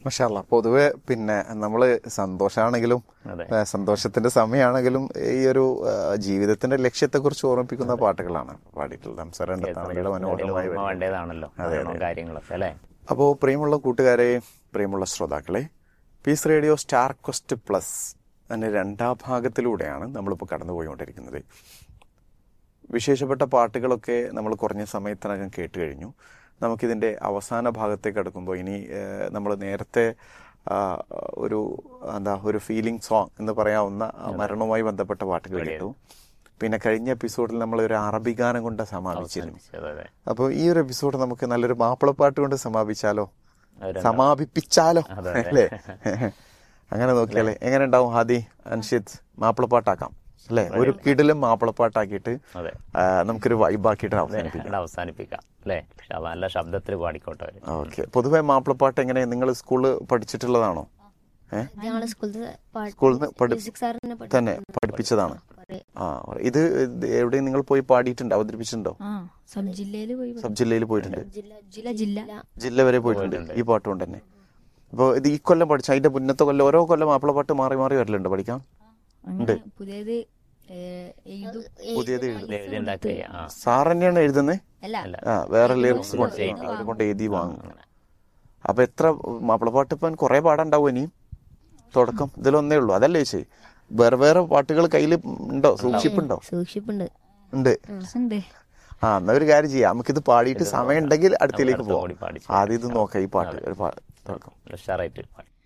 മഷാല്ല പൊതുവെ പിന്നെ നമ്മൾ സന്തോഷമാണെങ്കിലും അതെ ഏഹ് സന്തോഷത്തിന്റെ സമയമാണെങ്കിലും ഈ ഒരു ഏഹ് ജീവിതത്തിന്റെ ലക്ഷ്യത്തെക്കുറിച്ച് ഓർമ്മിപ്പിക്കുന്ന പാട്ടുകളാണ് പാടിയിട്ടുള്ളത് സംസാരന്റെ താങ്കളുടെ മനോഹരമായി ഓർമ്മ വേണ്ടതാണല്ലോ മരണവും കാര്യങ്ങളൊക്കെ അല്ലേ അപ്പോൾ പ്രിയമുള്ള കൂട്ടുകാരെ പ്രിയമുള്ള ശ്രോതാക്കളെ peace radio star quest plus അതിന്റെ രണ്ടാം ഭാഗത്തിലൂടെയാണ് നമ്മളിപ്പോൾ കടന്നുപോയിക്കൊണ്ടിരിക്കുന്നത് വിശേഷപ്പെട്ട പാട്ടുകളൊക്കെ നമ്മൾ കുറഞ്ഞ സമയത്തിനകം കേട്ട് കഴിഞ്ഞു നമുക്കിതിൻ്റെ അവസാന ഭാഗത്തേക്ക് കടക്കുമ്പോൾ ഇനി നമ്മൾ നേരത്തെ ആ, ഒരു എന്താ ഒരു ഫീലിംഗ് സോങ് എന്ന് പറയാവുന്ന ആ, മരണവുമായി ബന്ധപ്പെട്ട പാട്ടുകൾ കേട്ടു പിന്നെ കഴിഞ്ഞ എപ്പിസോഡിൽ നമ്മൾ ഒരു അറബി ഗാനം കൊണ്ട് സമാപിച്ചിരുന്നു അതെ അതെ അപ്പോൾ ഈ ഒരു എപ്പിസോഡ് നമുക്ക് നല്ലൊരു മാപ്പിളപ്പാട്ട് കൊണ്ട് സമാപിച്ചാലോ ഒരു സമാപിപ്പിച്ചാലോ അതെ, അല്ലേ അങ്ങനെ നോക്കിയാലേ എങ്ങനെ ഉണ്ടാവും ഹാദി അൻഷിദ് മാപ്പിളപ്പാട്ടാക്കാം അല്ലേ ഒരു കിടിലും മാപ്പിളപ്പാട്ടാക്കിയിട്ട് അതെ ആ, നമുക്കൊരു വൈബാക്കിയിട്ട് അവസാനിപ്പിക്കാം ഇവിടെ അവസാനിപ്പിക്കാം അല്ലേ ശ- നല്ല ശബ്ദത്തിൽ പാടിക്കോട്ടെ അവര് ഓക്കെ പൊതുവെ മാപ്പിളപ്പാട്ട് എങ്ങനെ നിങ്ങൾ സ്കൂളിൽ പഠിച്ചിട്ടുള്ളതാണോ ഏ ഞങ്ങളെ സ്കൂളിൽ സ്കൂളിൽ നിന്ന് പഠി മ്യൂസിക് സാറിനെ പഠി- തന്നെ പഠിപ്പിച്ചതാണ് കുറേ. ആ ഇത് ഇത് എവിടെയും നിങ്ങൾ പോയി പാടിയിട്ടുണ്ടോ അവതരിപ്പിച്ചിട്ടുണ്ടോ ആ സബ് ജില്ലയിൽ പോയി പഠി- സബ് ജില്ലയിൽ പോയിട്ടുണ്ട് ജില്ല ജില്ല ജില്ല ജില്ല വരെ പോയിട്ടുണ്ട് ഈ പാട്ട് കൊണ്ട് തന്നെ അപ്പോൾ ഇത് ഈ കൊല്ലം പഠിച്ച അതിന്റെ മുന്നത്തെ കൊല്ലം ഓരോ കൊല്ലം മാപ്പിളപ്പാട്ട് മാറി മാറി വരലുണ്ട് പഠിക്കാം അങ്ങനെ പുതിയത് ഏഹ്, എഴുതും പുതിയത് എഴുതും എഴുതി ഉണ്ടാക്കുക ആ സാർ തന്നെയാണ് എഴുതുന്നത് അല്ല ആ വേറെ ലിറിക്സ് കൊണ്ട് അവരെ കൊണ്ട് എഴുതി വാങ്ങും അപ്പൊ എത്ര മാപ്പിളപ്പാട്ട് ഇപ്പം കുറെ പാടുണ്ടാവും ഇനിയും തുടക്കം ഇതിലൊന്നേ ഉള്ളൂ അതല്ലേ ചേച്ചി വേറെ വേറെ പാട്ടുകൾ കയ്യിൽ ഉണ്ടോ സൂക്ഷിപ്പുണ്ടോ സൂക്ഷിപ്പുണ്ട് ഉണ്ട് ഉണ്ട് ആ എന്നാ ഒരു കാര്യം ചെയ്യാം നമുക്കിത് പാടിയിട്ട് സമയം ഉണ്ടെങ്കിൽ അടുത്തേക്ക് അടുത്ത പോവാം കൂടി പാടി ആദ്യം ഇത് നോക്കാം ഈ പാട്ട് ഒരു പാ- തുടക്കം ഉഷാറായിട്ട് പാടി